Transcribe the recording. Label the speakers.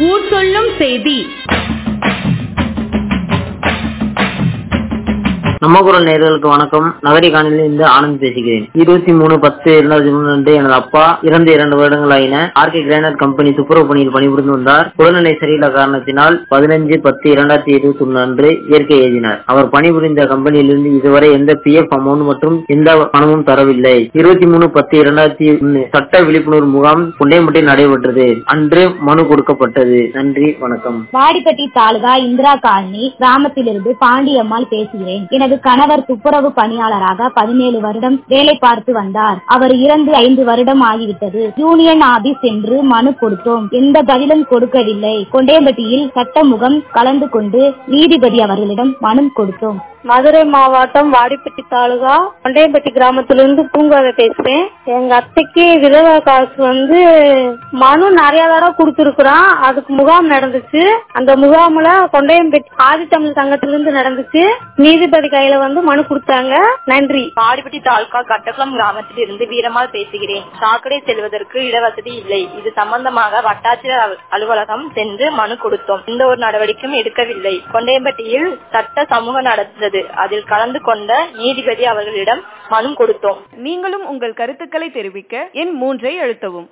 Speaker 1: ஊர் சொல்லும் செய்தி
Speaker 2: நம்ம குரல் நேர்களுக்கு வணக்கம் நகரி காணிலில் இருந்து ஆனந்த் பேசுகிறேன் இருபத்தி மூணு பத்து இரண்டாயிரத்தி மூணு அன்று எனது அப்பா இறந்து இரண்டு வருடங்கள் ஆயின ஆர்கே கிரைனர் கம்பெனி துப்புரவு பணியில் பணிபுரிந்து வந்தார் உடல்நிலை சரியில்லை காரணத்தினால் பதினஞ்சு பத்து இரண்டாயிரத்தி இருபத்தி ஒன்று அன்று இயற்கை எழுதினார் அவர் பணிபுரிந்த கம்பெனியிலிருந்து இதுவரை எந்த பி எஃப் அமௌண்ட் மற்றும் எந்த பணமும் தரவில்லை இருபத்தி மூணு பத்து இரண்டாயிரத்தி ஒன்னு சட்ட விழிப்புணர்வு முகாம் புண்டையம்பட்டி நடைபெற்றது அன்று மனு கொடுக்கப்பட்டது நன்றி வணக்கம்
Speaker 3: வாடிப்பட்டி தாலுகா இந்திரா காலனி கிராமத்திலிருந்து பாண்டியம்மாள் பேசுகிறேன் எனது கணவர் துப்புரவு பணியாளராக பதினேழு வருடம் வேலை பார்த்து வந்தார் அவர் இறந்து ஐந்து வருடம் ஆகிவிட்டது யூனியன் ஆபீஸ் சென்று மனு கொடுத்தோம் எந்த பதிலும் கொடுக்கவில்லை கொண்டேம்பட்டியில் சட்ட முகம் கலந்து கொண்டு நீதிபதி அவர்களிடம் மனு கொடுத்தோம்
Speaker 4: மதுரை மாவட்டம் வாடிப்பட்டி தாலுகா கொண்டையப்பட்டி கிராமத்திலிருந்து பூங்காவை பேசுறேன் எங்க அத்தைக்கு விதவா காசு வந்து மனு நிறைய தடவை கொடுத்துருக்குறோம் அதுக்கு முகாம் நடந்துச்சு அந்த முகாம்ல கொண்டையம்பட்டி ஆதித்தமிழ் சங்கத்திலிருந்து நடந்துச்சு நீதிபதி கையில வந்து மனு கொடுத்தாங்க நன்றி
Speaker 5: வாடிப்பட்டி தாலுகா கட்டக்குளம் கிராமத்தில் இருந்து வீரமால் பேசுகிறேன் சாக்கடை செல்வதற்கு இடவசதி இல்லை இது சம்பந்தமாக வட்டாட்சியர் அலு- அலுவலகம் சென்று மனு கொடுத்தோம் எந்த ஒரு நடவடிக்கையும் எடுக்கவில்லை கொண்டையம்பட்டியில் சட்ட சமூகம் நடந்தது அதில் கலந்து கொண்ட நீதிபதி அவர்களிடம் மனு கொடுத்தோம்
Speaker 1: நீங்களும் உங்கள் கருத்துக்களை தெரிவிக்க எண் மூன்றை அழுத்தவும்